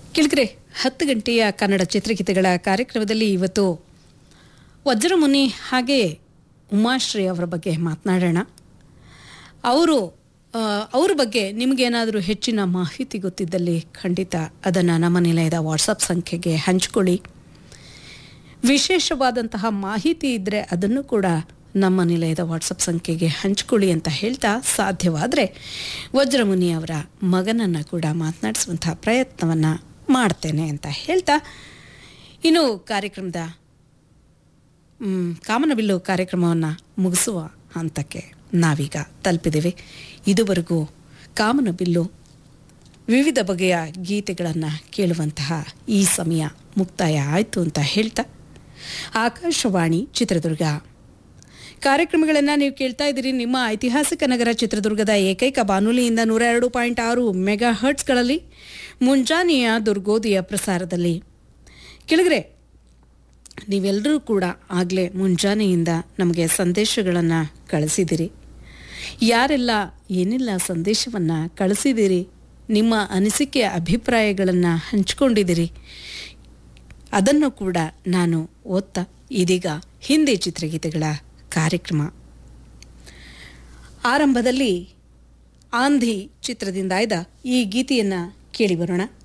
ಕಿಳ್ಕ್ರೆ ಹತ್ತು ಗಂಟೆಯ ಕನ್ನಡ ಚಿತ್ರಗೀತೆಗಳ ಕಾರ್ಯಕ್ರಮದಲ್ಲಿ ಇವತ್ತು ವಜ್ರಮುನಿ ಹಾಗೆ ಉಮಾಶ್ರೀ ಅವರ ಬಗ್ಗೆ ಮಾತನಾಡೋಣ ಅವರು ಆ, ಅವ್ರ ಬಗ್ಗೆ ನಿಮಗೇನಾದರೂ ಹೆಚ್ಚಿನ ಮಾಹಿತಿ ಗೊತ್ತಿದ್ದಲ್ಲಿ ಖಂಡಿತ ಅದನ್ನು ನಮ್ಮ ನಿಲಯದ ವಾಟ್ಸಪ್ ಸಂಖ್ಯೆಗೆ ಹಂಚ್ಕೊಳ್ಳಿ ವಿಶೇಷವಾದಂತಹ ಮಾಹಿತಿ ಇದ್ದರೆ ಅದನ್ನು ಕೂಡ ನಮ್ಮ ನಿಲಯದ ವಾಟ್ಸಪ್ ಸಂಖ್ಯೆಗೆ ಹಂಚ್ಕೊಳ್ಳಿ ಅಂತ ಹೇಳ್ತಾ ಸಾಧ್ಯವಾದರೆ ವಜ್ರಮುನಿ ಅವರ ಮಗನನ್ನು ಕೂಡ ಮಾತನಾಡಿಸುವಂತಹ ಪ್ರಯತ್ನವನ್ನು ಮಾಡ್ತೇನೆ ಅಂತ ಹೇಳ್ತಾ ಇನ್ನು ಕಾರ್ಯಕ್ರಮದ ಮ್, ಕಾಮನಬಿಲ್ಲು ಕಾರ್ಯಕ್ರಮವನ್ನು ಮುಗಿಸುವ ಹಂತಕ್ಕೆ ನಾವೀಗ ತಲುಪಿದ್ದೇವೆ ಇದುವರೆಗೂ ಕಾಮನಬಿಲ್ಲು ವಿವಿಧ ಬಗೆಯ ಗೀತೆಗಳನ್ನು ಕೇಳುವಂತಹ ಈ ಸಮಯ ಮುಕ್ತಾಯ ಆಯಿತು ಅಂತ ಹೇಳ್ತಾ ಆಕಾಶವಾಣಿ ಚಿತ್ರದುರ್ಗ ಕಾರ್ಯಕ್ರಮಗಳನ್ನು ನೀವು ಕೇಳ್ತಾ ಇದ್ದೀರಿ ನಿಮ್ಮ ಐತಿಹಾಸಿಕ ನಗರ ಚಿತ್ರದುರ್ಗದ ಏಕೈಕ ಬಾನುಲಿಯಿಂದ ನೂರ ಎರಡು ಪಾಯಿಂಟ್ ಆರು ಮೆಗಾ ಹರ್ಟ್ಸ್ಗಳಲ್ಲಿ ಮುಂಜಾನೆಯ ದುರ್ಗೋದಿಯ ಪ್ರಸಾರದಲ್ಲಿ ಕೆಳಗರೆ ನೀವೆಲ್ಲರೂ ಕೂಡ ಆಗಲೇ ಮುಂಜಾನೆಯಿಂದ ನಮಗೆ ಸಂದೇಶಗಳನ್ನು ಕಳಿಸಿದಿರಿ ಯಾರೆಲ್ಲ ಏನೆಲ್ಲ ಸಂದೇಶವನ್ನು ಕಳಿಸಿದಿರಿ ನಿಮ್ಮ ಅನಿಸಿಕೆ ಅಭಿಪ್ರಾಯಗಳನ್ನು ಹಂಚಿಕೊಂಡಿದ್ದೀರಿ ಅದನ್ನು ಕೂಡ ನಾನು ಓದ್ತಾ ಇದೀಗ ಹಿಂದಿ ಚಿತ್ರಗೀತೆಗಳ ಕಾರ್ಯಕ್ರಮ ಆರಂಭದಲ್ಲಿ ಆಂಧಿ ಚಿತ್ರದಿಂದ ಆಯ್ದ ಈ ಗೀತೆಯನ್ನು ಕೇಳಿ ಬರೋಣ